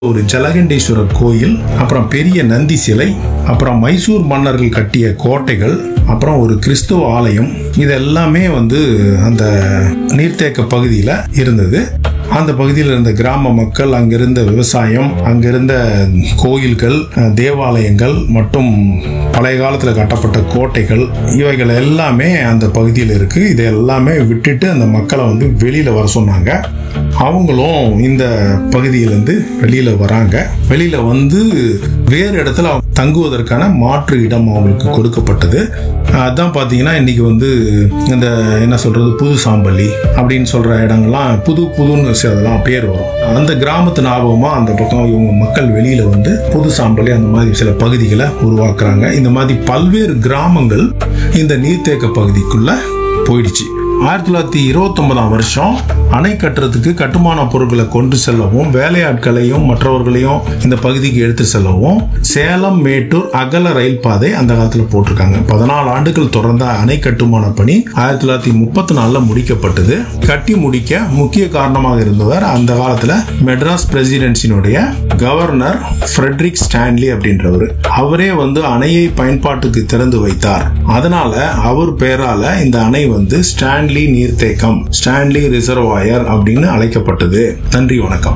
ஒரு ஜலகண்டேஸ்வரர் கோயில் அப்புறம் பெரிய நந்தி சிலை அப்புறம் மைசூர் மன்னர்கள் கட்டிய கோட்டைகள் அப்புறம் ஒரு கிறிஸ்துவ ஆலயம் இது எல்லாமே வந்து அந்த நீர்த்தேக்க பகுதியில் இருந்தது அந்த பகுதியில் இருந்த கிராம மக்கள் அங்கிருந்த விவசாயம் அங்கிருந்த கோயில்கள் அஹ், தேவாலயங்கள் மற்றும் பழைய காலத்தில் கட்டப்பட்ட கோட்டைகள் இவைகள் எல்லாமே அந்த பகுதியில் இருக்கு இதை எல்லாமே விட்டுட்டு அந்த மக்களை வந்து வெளியில வர சொன்னாங்க அவங்களும் இந்த பகுதியிலேருந்து வெளியில வராங்க வெளியில வந்து வேறு இடத்துல அவங்க தங்குவதற்கான மாற்று இடம் அவங்களுக்கு கொடுக்கப்பட்டது அதான் பார்த்தீங்கன்னா இன்னைக்கு வந்து இந்த என்ன சொல்றது புது சாம்பள்ளி அப்படின்னு சொல்ற இடங்கள்லாம் புது புதுன்னு சில அதெல்லாம் பேர் வரும் அந்த கிராமத்து ஞாபகமா அந்த பக்கம் இவங்க மக்கள் வெளியில வந்து புது சாம்பள்ளி அந்த மாதிரி சில பகுதிகளை உருவாக்குறாங்க இந்த மாதிரி பல்வேறு கிராமங்கள் இந்த நீர்த்தேக்க பகுதிக்குள்ள போயிடுச்சு ஆயிரத்தி தொள்ளாயிரத்தி இருபத்தொன்பதாம் வருஷம் அணை கட்டுறதுக்கு கட்டுமான பொருட்களை கொண்டு செல்லவும் வேலையாட்களையும் மற்றவர்களையும் இந்த பகுதிக்கு எடுத்து செல்லவும் சேலம் மேட்டூர் அகல ரயில் பாதை அந்த காலத்தில் போட்டிருக்காங்க பதினாலு ஆண்டுகள் தொடர்ந்த அணை கட்டுமான பணி ஆயிரத்தி தொள்ளாயிரத்தி முப்பத்தி நாலுல முடிக்கப்பட்டது கட்டி முடிக்க முக்கிய காரணமாக இருந்தவர் அந்த காலத்துல மெட்ராஸ் பிரசிடென்சினுடைய கவர்னர் ஃப்ரெட்ரிக் ஸ்டான்லி அப்படின்றவர் அவரே வந்து அணையை பயன்பாட்டுக்கு திறந்து வைத்தார் அதனால அவர் பெயரால இந்த அணை வந்து ஸ்டான்லி நீர்த்தேக்கம் ஸ்டான்லி ரிசர்வாயர் அப்படின்னு அழைக்கப்பட்டது நன்றி வணக்கம்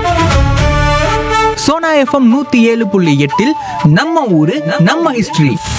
சோனா எஃப்எம் நூத்தி ஏழு புள்ளி எட்டில் நம்ம ஊரு நம்ம ஹிஸ்டரி